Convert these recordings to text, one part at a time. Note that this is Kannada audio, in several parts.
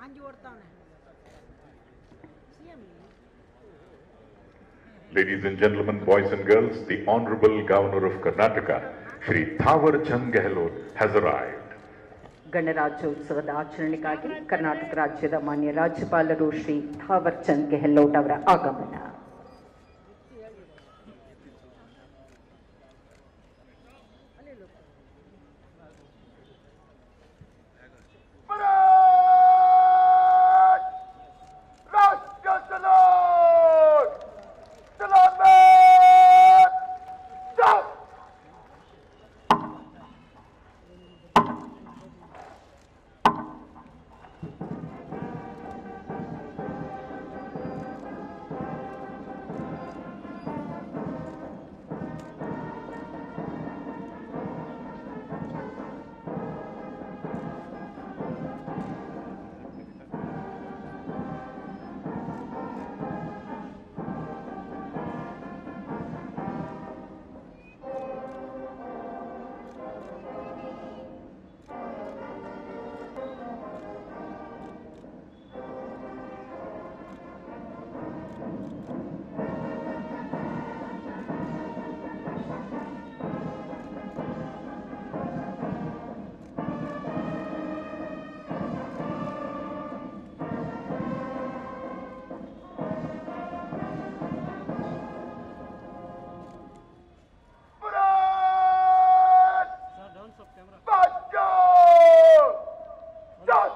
ಅಂಜಿ ಓಡ್ತಾವನೆ C M Ladies and gentlemen, boys and girls, the Honorable Governor of Karnataka, Shri Thawar Chand Gehlot, has arrived. ಗಣರಾಜ್ಯೋತ್ಸವದ ಆಚರಣೆಗಾಗಿ ಕರ್ನಾಟಕ ರಾಜ್ಯದ ಮಾನ್ಯ ರಾಜ್ಯಪಾಲರು ಶ್ರೀ ಥಾವರ್ ಚಂದ್ ಗೆಹ್ಲೋಟ್ ಅವರ ಆಗಮನ Raja Salon! Salamat! Stop! Brad! Banjo! Stop!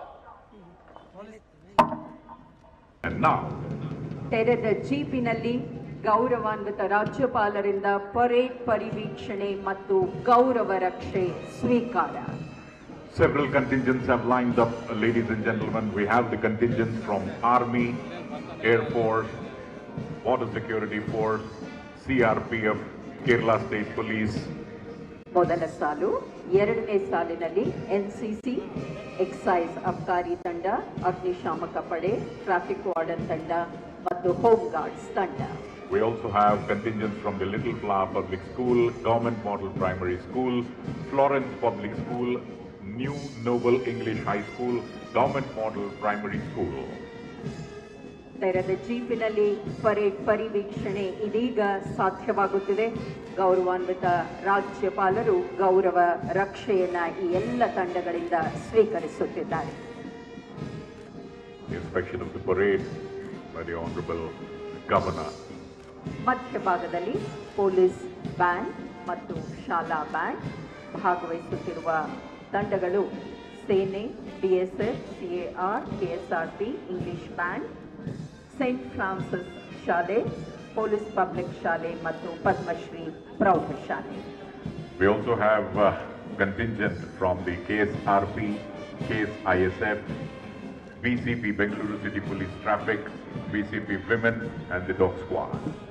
And now, ತೆರೆದ ಜೀಪಿನಲ್ಲಿ ಗೌರವಾನ್ವಿತ ರಾಜ್ಯಪಾಲರಿಂದ ಪರೇಡ್ ಪರಿವೀಕ್ಷಣೆ ಮತ್ತು ಗೌರವ ರಕ್ಷೆ ಸ್ವೀಕಾರ several contingents have lined up. Uh, Ladies and gentlemen, we have the contingents from Army, Air Force, Border Security Force, CRPF, Kerala State Police, ಮೊದಲ ಸಾಲು ಎರಡನೇ ಸಾಲಿನಲ್ಲಿ ಎನ್ಸಿಸಿ ಎಕ್ಸೈಸ್ ಅಬ್ಕಾರಿ ತಂಡ ಅಗ್ನಿಶಾಮಕ ಪಡೆ ಟ್ರಾಫಿಕ್ ವಾರ್ಡನ್ ತಂಡ ಮತ್ತು ಹೋಮ್ ಗಾರ್ಡ್ಸ್ ತಂಡ We also have contingents from the Little Flower Public School, Government Model Primary School, Florence Public School, New Noble English High School, Government Model Primary School. ತೆರೆದ ಜೀಪಿನಲ್ಲಿ ಪರೇಡ್ ಪರಿವೀಕ್ಷಣೆ ಇದೀಗ ಸಾಧ್ಯವಾಗುತ್ತಿದೆ ಗೌರವಾನ್ವಿತ ರಾಜ್ಯಪಾಲರು ಗೌರವ ರಕ್ಷೆಯನ್ನ ಈ ಎಲ್ಲ ತಂಡಗಳಿಂದ ಸ್ವೀಕರಿಸುತ್ತಿದ್ದಾರೆ The inspection of the parade by the Honorable Governor. ಮಧ್ಯಭಾಗದಲ್ಲಿ ಪೊಲೀಸ್ ಬ್ಯಾಂಡ್ ಮತ್ತು ಶಾಲಾ ಬ್ಯಾಂಡ್ ಭಾಗವಹಿಸುತ್ತಿರುವ ತಂಡಗಳು ಸೇನೆ BSF CAR KSRP English band Saint Francis ಶಾಲೆ ಪೊಲೀಸ್ ಪಬ್ಲಿಕ್ ಶಾಲೆ ಮತ್ತು ಪದ್ಮಶ್ರೀ ಪ್ರೌಢಶಾಲೆ We also have uh, contingent from the KSRP, KSISF, BCP Bengaluru City Police Traffic, BCP Women and the Dog Squad.